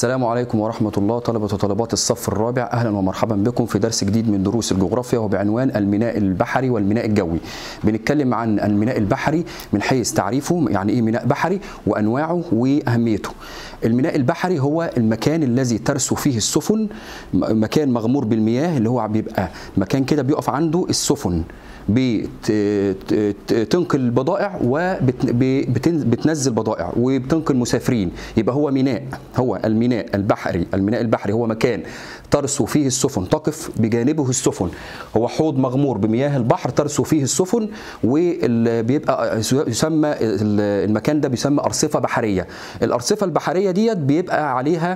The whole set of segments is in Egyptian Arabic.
السلام عليكم ورحمة الله طلبة وطالبات الصف الرابع أهلا ومرحبا بكم في درس جديد من دروس الجغرافيا وبعنوان الميناء البحري والميناء الجوي بنتكلم عن الميناء البحري من حيث تعريفه يعني إيه ميناء بحري وأنواعه وأهميته الميناء البحري هو المكان الذي ترسو فيه السفن مكان مغمور بالمياه اللي هو بيبقى مكان كده بيقف عنده السفن بتنقل البضائع وبتنزل بضائع وبتنقل مسافرين يبقى هو ميناء هو الميناء البحري الميناء البحري هو مكان ترسو فيه السفن تقف بجانبه السفن هو حوض مغمور بمياه البحر ترسو فيه السفن وبيبقى يسمى المكان ده بيسمى أرصفة بحرية الأرصفة البحرية ديت بيبقى عليها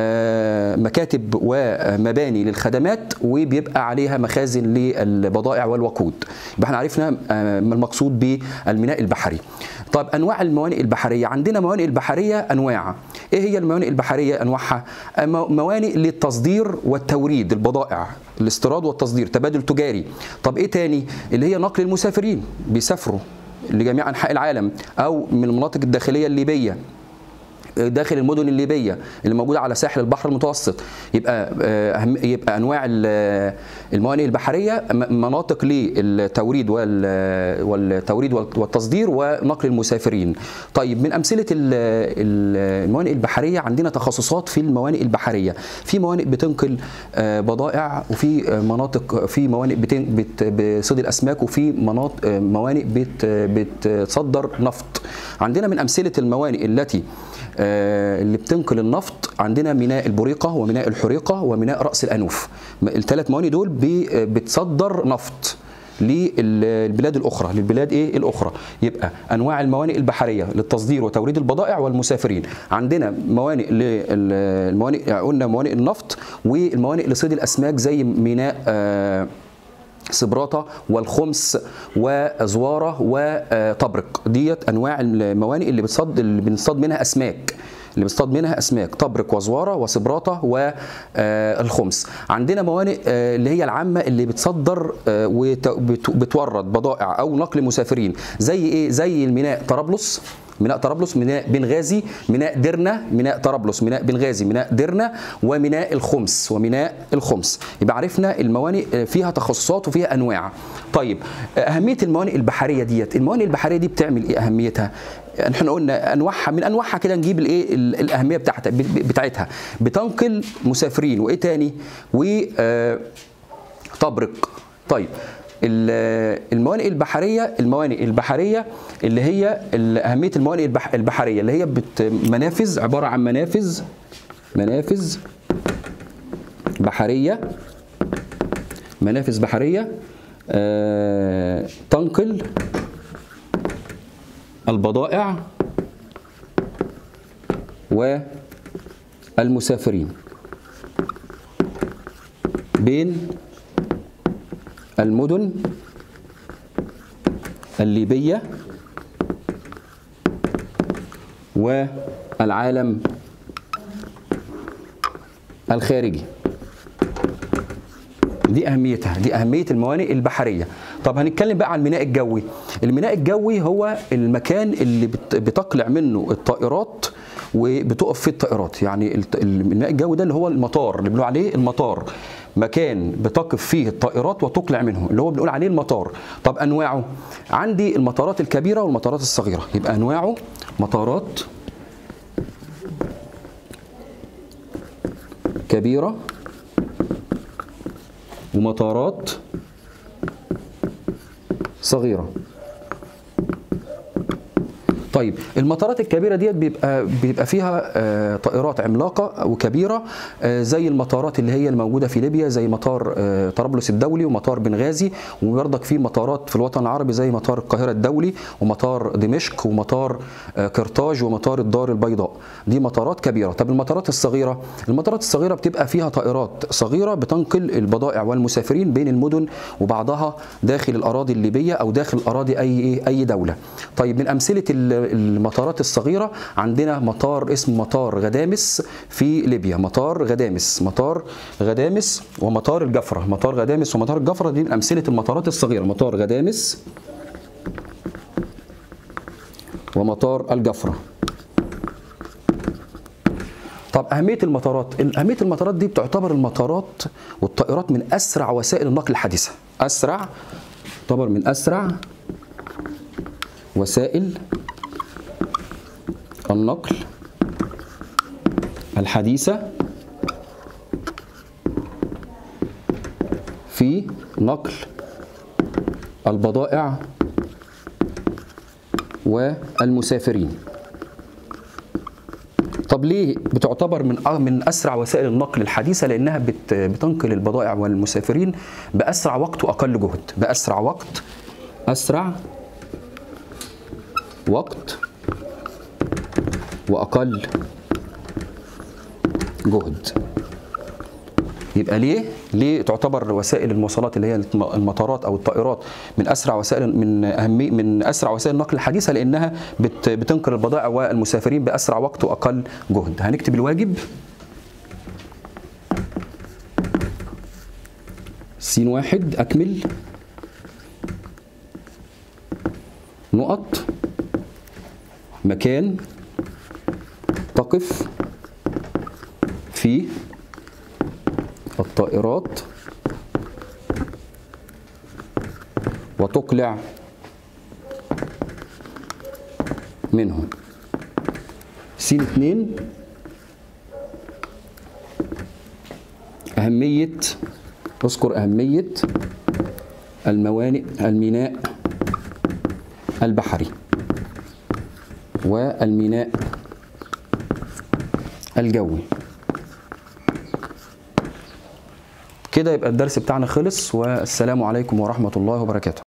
مكاتب ومباني للخدمات وبيبقى عليها مخازن للبضائع والوقود يبقى احنا عرفنا ما المقصود بالميناء البحري طيب انواع الموانئ البحريه عندنا موانئ البحريه انواع ايه هي الموانئ البحريه انواعها موانئ للتصدير والتوريد البضائع الاستيراد والتصدير تبادل تجاري طب ايه تاني اللي هي نقل المسافرين بيسافروا لجميع انحاء العالم او من المناطق الداخليه الليبيه داخل المدن الليبيه اللي موجوده على ساحل البحر المتوسط يبقى يبقى انواع الموانئ البحريه مناطق للتوريد والتوريد والتصدير ونقل المسافرين. طيب من امثله الموانئ البحريه عندنا تخصصات في الموانئ البحريه، في موانئ بتنقل بضائع وفي مناطق في موانئ بصيد الاسماك وفي مناطق موانئ بتصدر نفط. عندنا من امثله الموانئ التي اللي بتنقل النفط عندنا ميناء البريقة وميناء الحريقة وميناء رأس الأنوف الثلاث موانئ دول بتصدر نفط للبلاد الاخرى للبلاد ايه الاخرى يبقى انواع الموانئ البحريه للتصدير وتوريد البضائع والمسافرين عندنا موانئ للموانئ قلنا موانئ النفط والموانئ لصيد الاسماك زي ميناء آه سبراطة والخمس وزوارة وطبرق ديت أنواع الموانئ اللي بتصد اللي بنصطاد منها أسماك اللي بنصطاد منها اسماك طبرق وزواره وسبراطه والخمس عندنا موانئ اللي هي العامه اللي بتصدر وبتورد بضائع او نقل مسافرين زي ايه زي الميناء طرابلس ميناء طرابلس ميناء بنغازي ميناء درنا ميناء طرابلس ميناء بنغازي ميناء درنا وميناء الخمس وميناء الخمس يبقى عرفنا الموانئ فيها تخصصات وفيها انواع طيب اهميه الموانئ البحريه ديت الموانئ البحريه دي بتعمل ايه اهميتها احنا قلنا انواعها من انواعها كده نجيب الايه الاهميه بتاعتها بتاعتها بتنقل مسافرين وايه تاني و طبرق طيب الموانئ البحريه الموانئ البحريه اللي هي اهميه الموانئ البحريه اللي هي منافذ عباره عن منافذ منافذ بحريه منافذ بحريه آه تنقل البضائع والمسافرين بين المدن الليبية والعالم الخارجي دي أهميتها دي أهمية الموانئ البحرية طب هنتكلم بقى عن الميناء الجوي الميناء الجوي هو المكان اللي بتقلع منه الطائرات وبتقف فيه الطائرات يعني الميناء الجوي ده اللي هو المطار اللي بنقول عليه المطار مكان بتقف فيه الطائرات وتقلع منه اللي هو بنقول عليه المطار طب انواعه عندي المطارات الكبيره والمطارات الصغيره يبقى انواعه مطارات كبيره ومطارات صغيره طيب المطارات الكبيره ديت بيبقى بيبقى فيها آه طائرات عملاقه وكبيره آه زي المطارات اللي هي الموجوده في ليبيا زي مطار آه طرابلس الدولي ومطار بنغازي وبرضك في مطارات في الوطن العربي زي مطار القاهره الدولي ومطار دمشق ومطار قرطاج ومطار الدار البيضاء دي مطارات كبيره طب المطارات الصغيره المطارات الصغيره بتبقى فيها طائرات صغيره بتنقل البضائع والمسافرين بين المدن وبعضها داخل الاراضي الليبيه او داخل اراضي اي اي دوله طيب من امثله المطارات الصغيرة عندنا مطار اسمه مطار غدامس في ليبيا مطار غدامس مطار غدامس ومطار الجفرة مطار غدامس ومطار الجفرة دي من أمثلة المطارات الصغيرة مطار غدامس ومطار الجفرة طب اهميه المطارات اهميه المطارات دي بتعتبر المطارات والطائرات من اسرع وسائل النقل الحديثه اسرع تعتبر من اسرع وسائل النقل الحديثه في نقل البضائع والمسافرين طب ليه بتعتبر من من اسرع وسائل النقل الحديثه لانها بت بتنقل البضائع والمسافرين باسرع وقت واقل جهد باسرع وقت اسرع وقت واقل جهد يبقى ليه ليه تعتبر وسائل المواصلات اللي هي المطارات او الطائرات من اسرع وسائل من اهميه من اسرع وسائل النقل الحديثه لانها بت بتنقل البضائع والمسافرين باسرع وقت واقل جهد هنكتب الواجب س واحد اكمل نقط مكان تقف فيه الطائرات وتقلع منهم س اتنين أهمية اذكر أهمية الموانئ الميناء البحري والميناء الجوي كده يبقى الدرس بتاعنا خلص والسلام عليكم ورحمة الله وبركاته